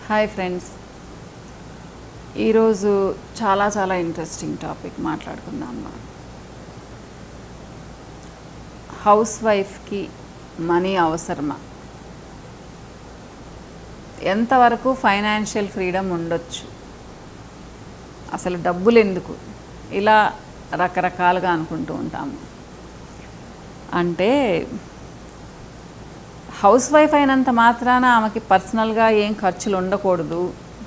hi friends ఈరోజు చాలా చాలా ఇంట్రెస్టింగ్ టాపిక్ మాట్లాడుకుందాం మనం హౌస్ వైఫ్కి మనీ అవసరమా ఎంతవరకు ఫైనాన్షియల్ ఫ్రీడమ్ ఉండొచ్చు అసలు డబ్బులు ఎందుకు ఇలా రకరకాలుగా అనుకుంటూ ఉంటాము అంటే హౌస్ వైఫ్ అయినంత మాత్రాన ఆమెకి పర్సనల్గా ఏం ఖర్చులు ఉండకూడదు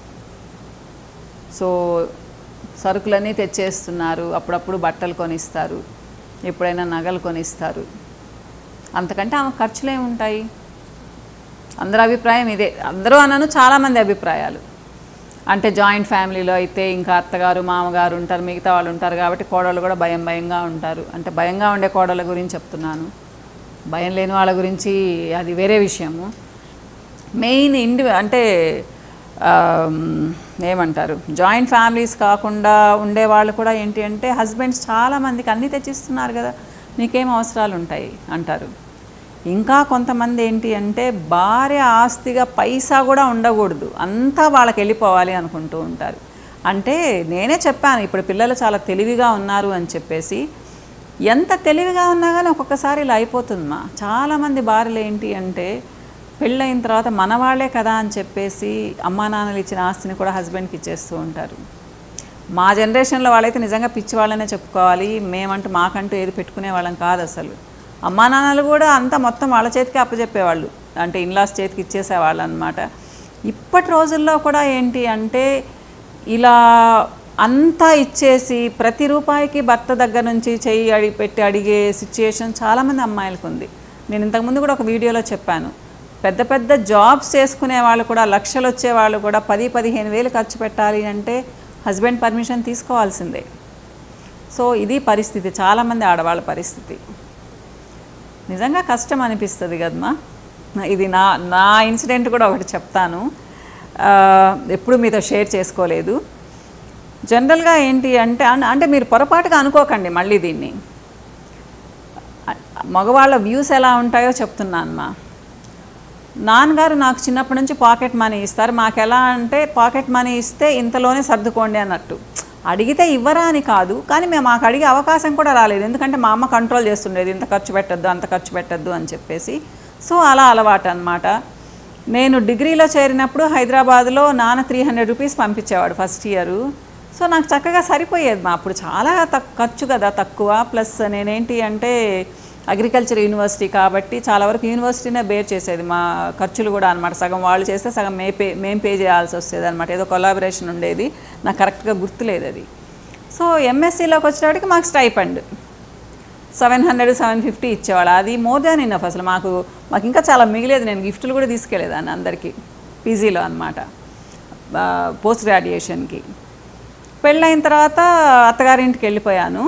సో సరుకులన్నీ తెచ్చేస్తున్నారు అప్పుడప్పుడు బట్టలు కొనిస్తారు ఎప్పుడైనా నగలు కొనిస్తారు అంతకంటే ఆమె ఖర్చులు ఏమి ఉంటాయి అందరి అభిప్రాయం ఇదే అందరూ అనను చాలామంది అభిప్రాయాలు అంటే జాయింట్ ఫ్యామిలీలో అయితే ఇంకా అత్తగారు మామగారు ఉంటారు మిగతా వాళ్ళు ఉంటారు కాబట్టి కోడళ్ళు కూడా భయం భయంగా ఉంటారు అంటే భయంగా ఉండే కోడళ్ళ గురించి చెప్తున్నాను భయం లేని వాళ్ళ గురించి అది వేరే విషయము మెయిన్ ఇండి అంటే ఆమ్, ఏమంటారు జాయింట్ ఫ్యామిలీస్ కాకుండా ఉండే వాళ్ళు కూడా ఏంటి అంటే హస్బెండ్స్ చాలామందికి అన్నీ తెచ్చిస్తున్నారు కదా నీకేం అవసరాలు ఉంటాయి అంటారు ఇంకా కొంతమంది ఏంటి అంటే భార్య ఆస్తిగా పైసా కూడా ఉండకూడదు అంతా వాళ్ళకి వెళ్ళిపోవాలి అనుకుంటూ ఉంటారు అంటే నేనే చెప్పాను ఇప్పుడు పిల్లలు చాలా తెలివిగా ఉన్నారు అని చెప్పేసి ఎంత తెలివిగా ఉన్నా కానీ ఒక్కొక్కసారి ఇలా అయిపోతుందమ్మా చాలామంది భార్యలు ఏంటి అంటే పెళ్ళైన తర్వాత మన వాళ్ళే కదా అని చెప్పేసి అమ్మా నాన్నలు ఇచ్చిన ఆస్తిని కూడా హస్బెండ్కి ఇచ్చేస్తూ ఉంటారు మా జనరేషన్లో వాళ్ళైతే నిజంగా పిచ్చి వాళ్ళనే చెప్పుకోవాలి మేమంటూ మాకంటూ ఏది పెట్టుకునే వాళ్ళం కాదు అసలు అమ్మా నాన్నలు కూడా అంతా మొత్తం వాళ్ళ చేతికి అప్పచెప్పేవాళ్ళు అంటే ఇన్లాస్ చేతికి ఇచ్చేసేవాళ్ళు అనమాట ఇప్పటి రోజుల్లో కూడా ఏంటి అంటే ఇలా అంతా ఇచ్చేసి ప్రతి రూపాయికి భర్త దగ్గర నుంచి చెయ్యి అడిగి పెట్టి అడిగే సిచ్యుయేషన్ చాలామంది అమ్మాయిలకు ఉంది నేను ఇంతకుముందు కూడా ఒక వీడియోలో చెప్పాను పెద్ద పెద్ద జాబ్స్ చేసుకునే వాళ్ళు కూడా లక్షలు వచ్చే వాళ్ళు కూడా పది పదిహేను వేలు ఖర్చు పెట్టాలి అంటే హస్బెండ్ పర్మిషన్ తీసుకోవాల్సిందే సో ఇది పరిస్థితి చాలామంది ఆడవాళ్ళ పరిస్థితి నిజంగా కష్టం అనిపిస్తుంది కదమ్మా ఇది నా నా ఇన్సిడెంట్ కూడా ఒకటి చెప్తాను ఆ, ఎప్పుడు మీతో షేర్ చేసుకోలేదు జనరల్గా ఏంటి అంటే అన్- అంటే మీరు పొరపాటుగా అనుకోకండి మళ్ళీ దీన్ని అ- మగవాళ్ళ వ్యూస్ ఎలా ఉంటాయో చెప్తున్నాను మా నాన్నగారు నాకు చిన్నప్పటి నుంచి పాకెట్ మనీ ఇస్తారు మాకు ఎలా అంటే పాకెట్ మనీ ఇస్తే ఇంతలోనే సర్దుకోండి అన్నట్టు అడిగితే ఇవ్వరా అని కాదు కానీ మేము మాకు అడిగే అవకాశం కూడా రాలేదు ఎందుకంటే మా అమ్మ కంట్రోల్ చేస్తుండేది ఇంత ఖర్చు పెట్టద్దు అంత ఖర్చు పెట్టద్దు అని చెప్పేసి సో అలా అలవాటు అనమాట నేను డిగ్రీలో చేరినప్పుడు హైదరాబాద్లో నాన్న త్రీ హండ్రెడ్ రూపీస్ పంపించేవాడు ఫస్ట్ ఇయరు సో నాకు చక్కగా సరిపోయేది మా అప్పుడు చాలా తక్ ఖర్చు కదా తక్కువ ప్లస్ నేనేంటి అంటే అగ్రికల్చర్ యూనివర్సిటీ కాబట్టి చాలా వరకు యూనివర్సిటీనే బేర్ చేసేది మా ఖర్చులు కూడా అనమాట సగం వాళ్ళు చేస్తే సగం మే పే మేము పే చేయాల్సి వస్తుంది అనమాట ఏదో కొలాబరేషన్ ఉండేది నాకు కరెక్ట్గా గుర్తులేదు అది సో ఎంఎస్సీలోకి వచ్చేటప్పటికి మాకు stipend seven hundred seven fifty ఇచ్చేవాళ్ళు అది మోర్ దాన్ ఇన్నఫ్ అసలు మాకు మాకు ఇంకా చాలా మిగిలేదు నేను గిఫ్ట్లు కూడా తీసుకెళ్ళేదాన్ని అందరికీ పీజీలో అనమాట పోస్ట్ గ్రాడ్యుయేషన్కి పెళ్ళైన తర్వాత అత్తగారింటికి వెళ్ళిపోయాను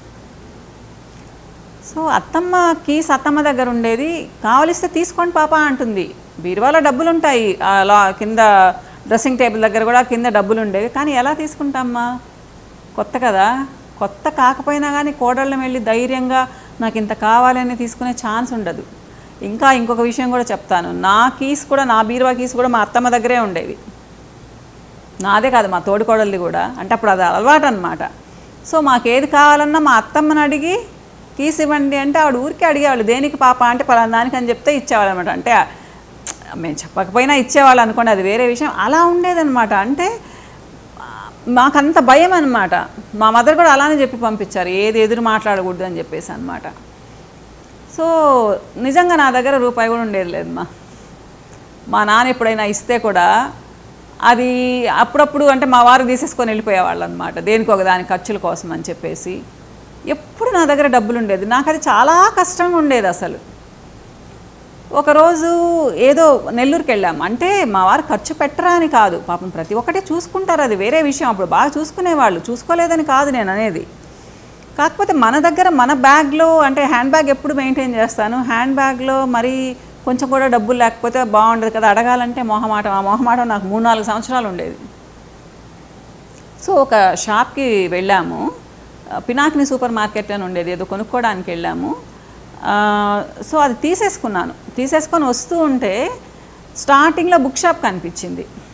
సో అత్తమ్మ కీస్ అత్తమ్మ దగ్గర ఉండేది కావలిస్తే తీసుకోండి పాప అంటుంది బీరువాలో డబ్బులు ఉంటాయి అలా కింద డ్రెస్సింగ్ టేబుల్ దగ్గర కూడా కింద డబ్బులు ఉండేవి కానీ ఎలా తీసుకుంటామ్మా కొత్త కదా కొత్త కాకపోయినా కానీ కోడళ్ళని వెళ్ళి ధైర్యంగా నాకు ఇంత కావాలని తీసుకునే ఛాన్స్ ఉండదు ఇంకా ఇంకొక విషయం కూడా చెప్తాను నా కీస్ కూడా నా బీరువా కీస్ కూడా మా అత్తమ్మ దగ్గరే ఉండేవి నాదే కాదు మా తోడికోడలిది కూడా అంటే అప్పుడు అది అలవాటు అనమాట సో మాకు ఏది కావాలన్నా మా అత్తమ్మని అడిగి కీస్ ఇవ్వండి అంటే ఆవిడ ఊరికే అడిగేవాళ్ళు దేనికి పాప అంటే పలానా దానికి అని చెప్తే ఇచ్చేవాళ్ళు అనమాట అంటే మేము చెప్పకపోయినా ఇచ్చేవాళ్ళు అనుకోండి అది వేరే విషయం అలా ఉండేదన్నమాట అంటే మాకంత భయం అనమాట మా మదర్ కూడా అలానే చెప్పి పంపించారు ఏది ఎదురు మాట్లాడకూడదు అని చెప్పేసి అనమాట సో నిజంగా నా దగ్గర రూపాయి కూడా ఉండేది లేదమ్మా మా నాన్న ఎప్పుడైనా ఇస్తే కూడా అది అప్పుడప్పుడు అంటే మా వారు తీసేసుకొని వెళ్ళిపోయేవాళ్ళు అనమాట దేనికి ఒక దాని ఖర్చుల కోసం అని చెప్పేసి ఎప్పుడు నా దగ్గర డబ్బులు ఉండేది నాకు అది చాలా కష్టంగా ఉండేది అసలు ఒకరోజు ఏదో నెల్లూరుకి వెళ్ళాం అంటే మా వారు ఖర్చు పెట్టరా అని కాదు పాపం ప్రతి ఒక్కటే చూసుకుంటారు అది వేరే విషయం అప్పుడు బాగా చూసుకునేవాళ్ళు చూసుకోలేదని కాదు నేను అనేది కాకపోతే మన దగ్గర మన బ్యాగ్లో అంటే హ్యాండ్ బ్యాగ్ ఎప్పుడు మెయింటైన్ చేస్తాను హ్యాండ్ బ్యాగ్లో మరీ కొంచెం కూడా డబ్బులు లేకపోతే బాగుండదు కదా అడగాలంటే మొహమాటం ఆ మొహమాటం నాకు మూడు నాలుగు సంవత్సరాలు ఉండేది సో ఒక షాప్కి వెళ్ళాము ఆ, పినాకిని సూపర్ మార్కెట్ అని ఉండేది ఏదో కొనుక్కోవడానికి వెళ్ళాము ఆ, సో అది తీసేసుకున్నాను తీసేసుకొని వస్తూ ఉంటే స్టార్టింగ్లో బుక్ షాప్ కనిపించింది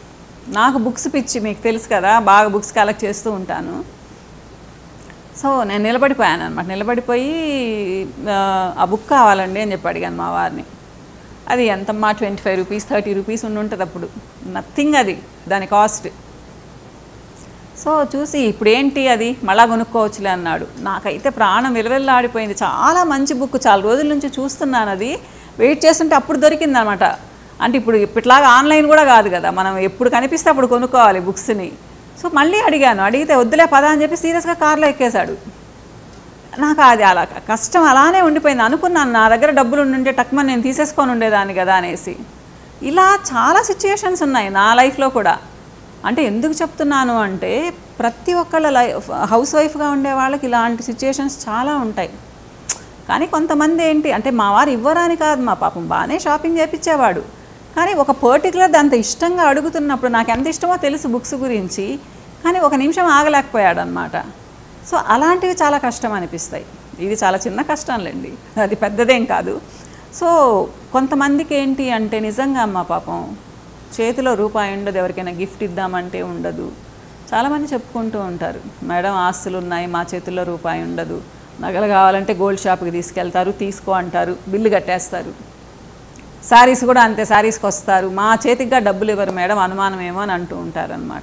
నాకు బుక్స్ పిచ్చి మీకు తెలుసు కదా బాగా బుక్స్ కలెక్ట్ చేస్తూ ఉంటాను సో నేను నిలబడిపోయాను అనమాట నిలబడిపోయి ఆ, ఆ బుక్ కావాలండి అని చెప్పి అడిగాను మా వారిని అది ఎంతమ్మా twenty five rupees thirty rupees ఉండి ఉంటుంది అప్పుడు నథింగ్ అది దాని కాస్ట్ సో చూసి ఇప్పుడు ఏంటి అది మళ్ళా కొనుక్కోవచ్చులే అన్నాడు నాకైతే ప్రాణం విలువెల్లాడిపోయింది చాలా మంచి బుక్ చాలా రోజుల నుంచి చూస్తున్నాను అది వెయిట్ చేస్తుంటే అప్పుడు దొరికింది అనమాట అంటే ఇప్పుడు ఇప్పటిలాగా ఆన్లైన్ కూడా కాదు కదా మనం ఎప్పుడు కనిపిస్తే అప్పుడు కొనుక్కోవాలి బుక్స్ని సో మళ్ళీ అడిగాను అడిగితే వద్దులే పదా అని చెప్పి సీరియస్గా కార్లో ఎక్కేశాడు నాకు అది అలా కష్టం అలానే ఉండిపోయింది అనుకున్నాను నా దగ్గర డబ్బులు ఉండుంటే టక్మని నేను తీసేసుకొని ఉండేదాన్ని కదా అనేసి ఇలా చాలా సిచ్యుయేషన్స్ ఉన్నాయి నా లైఫ్లో కూడా అంటే ఎందుకు చెప్తున్నాను అంటే ప్రతి ఒక్కళ్ళ లైఫ్ హౌస్ వైఫ్గా ఉండే వాళ్ళకి ఇలాంటి సిచ్యుయేషన్స్ చాలా ఉంటాయి కానీ కొంతమంది ఏంటి అంటే మా వారు ఇవ్వరని కాదు మా పాపం బాగానే షాపింగ్ చేపించేవాడు కానీ ఒక పర్టికులర్ అంత ఇష్టంగా అడుగుతున్నప్పుడు నాకు ఎంత ఇష్టమో తెలుసు బుక్స్ గురించి కానీ ఒక నిమిషం ఆగలేకపోయాడు అనమాట సో అలాంటివి చాలా కష్టం అనిపిస్తాయి ఇది చాలా చిన్న కష్టంలేండి అది పెద్దదేం కాదు సో కొంతమందికి ఏంటి అంటే నిజంగా అమ్మ పాపం చేతిలో రూపాయి ఉండదు ఎవరికైనా గిఫ్ట్ ఇద్దామంటే ఉండదు చాలామంది చెప్పుకుంటూ ఉంటారు మేడం ఆస్తులు ఉన్నాయి మా చేతుల్లో రూపాయి ఉండదు నగలు కావాలంటే గోల్డ్ షాప్కి తీసుకెళ్తారు తీసుకో అంటారు బిల్లు కట్టేస్తారు శారీస్ కూడా అంతే శారీస్కి వస్తారు మా చేతికిగా డబ్బులు ఇవ్వరు మేడం అనుమానం ఏమో అని అంటూ ఉంటారు అనమాట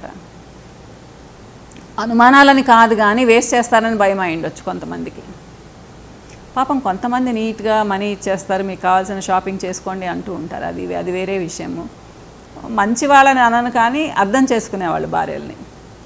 అనుమానాలని కాదు కానీ వేస్ట్ చేస్తారని భయం అయి ఉండొచ్చు కొంతమందికి పాపం కొంతమంది నీట్గా మనీ ఇచ్చేస్తారు మీకు కావాల్సిన షాపింగ్ చేసుకోండి అంటూ ఉంటారు అది అది వేరే విషయము మంచి వాళ్ళని అనను కానీ అర్థం చేసుకునేవాళ్ళు భార్యల్ని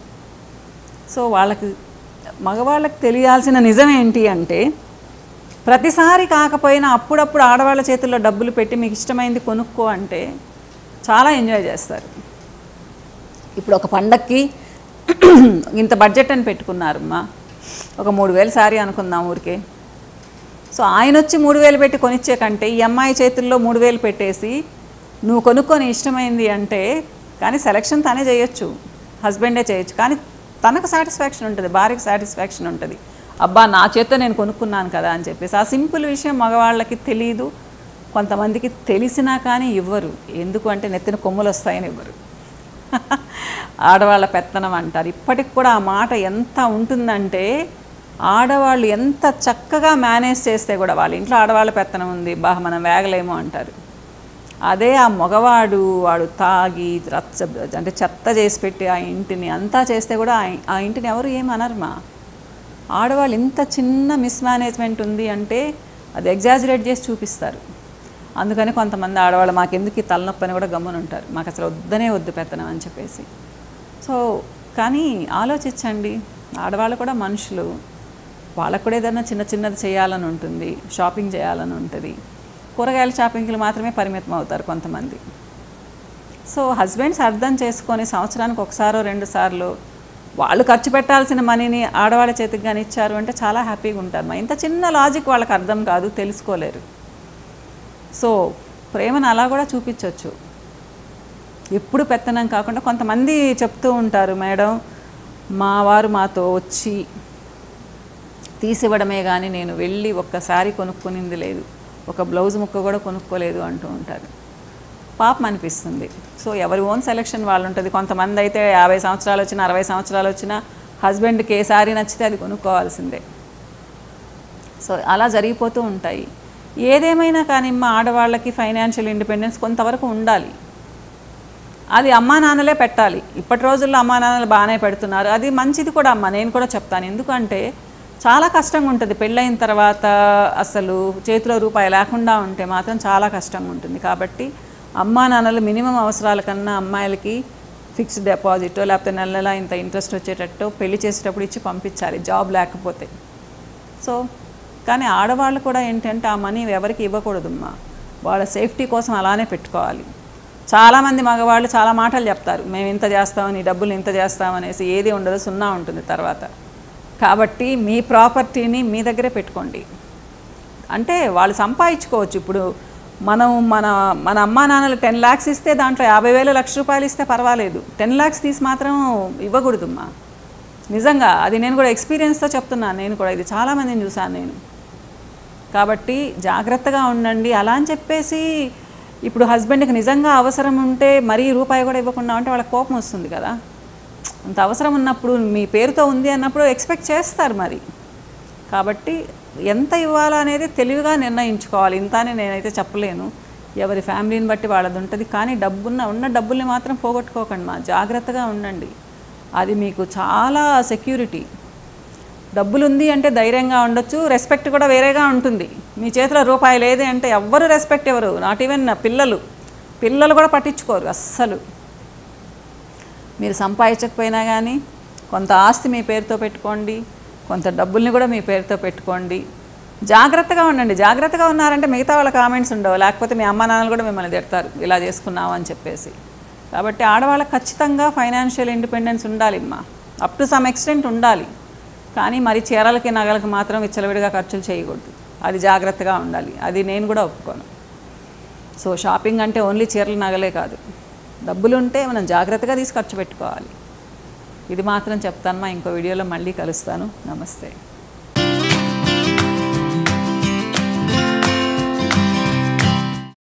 సో వాళ్ళకి మగవాళ్ళకి తెలియాల్సిన నిజం ఏంటి అంటే ప్రతిసారి కాకపోయినా అప్పుడప్పుడు ఆడవాళ్ళ చేతుల్లో డబ్బులు పెట్టి మీకు ఇష్టమైంది కొనుక్కో అంటే చాలా ఎంజాయ్ చేస్తారు ఇప్పుడు ఒక పండక్కి ఇంత బడ్జెట్ అని పెట్టుకున్నారమ్మా ఒక మూడు వేలు సారీ అనుకుందాం ఊరికే సో ఆయన వచ్చి మూడు వేలు పెట్టి కొనిచ్చే కంటే ఈ అమ్మాయి చేతుల్లో మూడు వేలు పెట్టేసి నువ్వు కొనుక్కొని ఇష్టమైంది అంటే కానీ సెలెక్షన్ తనే చేయొచ్చు హస్బెండే చేయొచ్చు కానీ తనకు సాటిస్ఫాక్షన్ ఉంటుంది భార్యకు సాటిస్ఫాక్షన్ ఉంటుంది అబ్బా నా చేత్తో నేను కొనుక్కున్నాను కదా అని చెప్పేసి ఆ సింపుల్ విషయం మగవాళ్ళకి తెలియదు కొంతమందికి తెలిసినా కానీ ఇవ్వరు ఎందుకు అంటే నెత్తిన కొమ్ములు వస్తాయని ఇవ్వరు ఆడవాళ్ళ పెత్తనం అంటారు ఇప్పటికి కూడా ఆ మాట ఎంత ఉంటుందంటే ఆడవాళ్ళు ఎంత చక్కగా మేనేజ్ చేస్తే కూడా వాళ్ళ ఇంట్లో ఆడవాళ్ళ పెత్తనం ఉంది బా మనం వేగలేమో అంటారు అదే ఆ మగవాడు వాడు తాగి రచ్చ అంటే చెత్త చేసి పెట్టి ఆ ఇంటిని అంతా చేస్తే కూడా ఆ- ఆ ఇంటిని ఎవరు ఏమనరుమా ఆడవాళ్ళు ఇంత చిన్న మిస్మేనేజ్మెంట్ ఉంది అంటే అది ఎగ్జాజరేట్ చేసి చూపిస్తారు అందుకని కొంతమంది ఆడవాళ్ళు మాకెందుకు ఈ తలనొప్పి అని కూడా గమ్మున ఉంటారు మాకు అసలు వద్దనే వద్దు పెత్తనం అని చెప్పేసి సో కానీ ఆలోచించండి ఆడవాళ్ళు కూడా మనుషులు వాళ్ళకు కూడా ఏదైనా చిన్న చిన్నది చేయాలని ఉంటుంది షాపింగ్ చేయాలని ఉంటుంది కూరగాయల షాపింగ్లు మాత్రమే పరిమితం అవుతారు కొంతమంది సో హస్బెండ్స్ అర్థం చేసుకొని సంవత్సరానికి ఒకసారో రెండు సార్లు వాళ్ళు ఖర్చు పెట్టాల్సిన మనీని ఆడవాళ్ళ చేతికి కానీ ఇచ్చారు అంటే చాలా హ్యాపీగా ఉంటారు మా ఇంత చిన్న లాజిక్ వాళ్ళకి అర్థం కాదు తెలుసుకోలేరు సో ప్రేమను అలా కూడా చూపించవచ్చు ఎప్పుడు పెత్తనం కాకుండా కొంతమంది చెప్తూ ఉంటారు మేడం మా వారు మాతో వచ్చి తీసివ్వడమే కానీ నేను వెళ్ళి ఒక్కసారి కొనుక్కునింది లేదు ఒక బ్లౌజ్ ముక్క కూడా కొనుక్కోలేదు అంటూ ఉంటారు పాపం అనిపిస్తుంది సో ఎవరి ఓన్ సెలెక్షన్ వాళ్ళు ఉంటుంది కొంతమంది అయితే యాభై సంవత్సరాలు వచ్చినా అరవై సంవత్సరాలు వచ్చినా హస్బెండ్కి ఏ సారీ నచ్చితే అది కొనుక్కోవాల్సిందే సో అలా జరిగిపోతూ ఉంటాయి ఏదేమైనా కానీ మా ఆడవాళ్ళకి ఫైనాన్షియల్ ఇండిపెండెన్స్ కొంతవరకు ఉండాలి అది అమ్మా నాన్నలే పెట్టాలి ఇప్పటి రోజుల్లో అమ్మా నాన్నలు బాగానే పెడుతున్నారు అది మంచిది కూడా అమ్మ నేను కూడా చెప్తాను ఎందుకంటే చాలా కష్టంగా ఉంటుంది పెళ్ళైన తర్వాత అసలు చేతిలో రూపాయి లేకుండా ఉంటే మాత్రం చాలా కష్టంగా ఉంటుంది కాబట్టి అమ్మా నాన్నలు మినిమం అవసరాల కన్నా అమ్మాయిలకి ఫిక్స్డ్ డిపాజిట్ లేకపోతే నెల నెల ఇంత ఇంట్రెస్ట్ వచ్చేటట్టు పెళ్లి చేసేటప్పుడు ఇచ్చి పంపించాలి జాబ్ లేకపోతే సో కానీ ఆడవాళ్ళు కూడా ఏంటంటే ఆ మనీ ఎవరికి ఇవ్వకూడదమ్మా వాళ్ళ సేఫ్టీ కోసం అలానే పెట్టుకోవాలి చాలామంది మగవాళ్ళు చాలా మాటలు చెప్తారు మేము ఇంత చేస్తామని డబ్బులు ఇంత చేస్తామనేసి ఏది ఉండదు సున్నా ఉంటుంది తర్వాత కాబట్టి మీ ప్రాపర్టీని మీ దగ్గరే పెట్టుకోండి అంటే వాళ్ళు సంపాదించుకోవచ్చు ఇప్పుడు మనం మన మన అమ్మా నాన్నలు టెన్ ల్యాక్స్ ఇస్తే దాంట్లో యాభై వేలు లక్ష రూపాయలు ఇస్తే పర్వాలేదు టెన్ ల్యాక్స్ తీసి మాత్రం ఇవ్వకూడదమ్మా నిజంగా అది నేను కూడా ఎక్స్పీరియన్స్తో చెప్తున్నాను నేను కూడా ఇది చాలామందిని చూశాను నేను కాబట్టి జాగ్రత్తగా ఉండండి అలా అని చెప్పేసి ఇప్పుడు హస్బెండ్కి నిజంగా అవసరం ఉంటే మరీ రూపాయి కూడా ఇవ్వకుండా ఉంటే వాళ్ళకి కోపం వస్తుంది కదా అంత అవసరం ఉన్నప్పుడు మీ పేరుతో ఉంది అన్నప్పుడు ఎక్స్పెక్ట్ చేస్తారు మరి కాబట్టి ఎంత ఇవ్వాలా అనేది తెలివిగా నిర్ణయించుకోవాలి ఇంత అని నేనైతే చెప్పలేను ఎవరి ఫ్యామిలీని బట్టి వాళ్ళది ఉంటుంది కానీ డబ్బున్న ఉన్న డబ్బుల్ని మాత్రం పోగొట్టుకోకండి మా జాగ్రత్తగా ఉండండి అది మీకు చాలా సెక్యూరిటీ డబ్బులు ఉంది అంటే ధైర్యంగా ఉండొచ్చు రెస్పెక్ట్ కూడా వేరేగా ఉంటుంది మీ చేతిలో రూపాయి లేదే అంటే ఎవ్వరు రెస్పెక్ట్ ఎవరు నాట్ ఈవెన్ పిల్లలు పిల్లలు కూడా పట్టించుకోరు అస్సలు మీరు సంపాదించకపోయినా కానీ కొంత ఆస్తి మీ పేరుతో పెట్టుకోండి కొంత డబ్బుల్ని కూడా మీ పేరుతో పెట్టుకోండి జాగ్రత్తగా ఉండండి జాగ్రత్తగా ఉన్నారంటే మిగతా వాళ్ళ కామెంట్స్ ఉండవు లేకపోతే మీ అమ్మ నాన్నలు కూడా మిమ్మల్ని తిడతారు ఇలా చేసుకున్నావు అని చెప్పేసి కాబట్టి ఆడవాళ్ళకి ఖచ్చితంగా ఫైనాన్షియల్ ఇండిపెండెన్స్ ఉండాలి అమ్మా అప్ టు సమ్ ఎక్స్టెంట్ ఉండాలి కానీ మరి చీరలకి నగలకి మాత్రం విచ్చలవిడిగా ఖర్చులు చేయకూడదు అది జాగ్రత్తగా ఉండాలి అది నేను కూడా ఒప్పుకోను సో షాపింగ్ అంటే ఓన్లీ చీరలు నగలే కాదు డబ్బులు ఉంటే మనం జాగ్రత్తగా తీసి ఖర్చు పెట్టుకోవాలి ఇది మాత్రం చెప్తాను మా ఇంకో వీడియోలో మళ్ళీ కలుస్తాను నమస్తే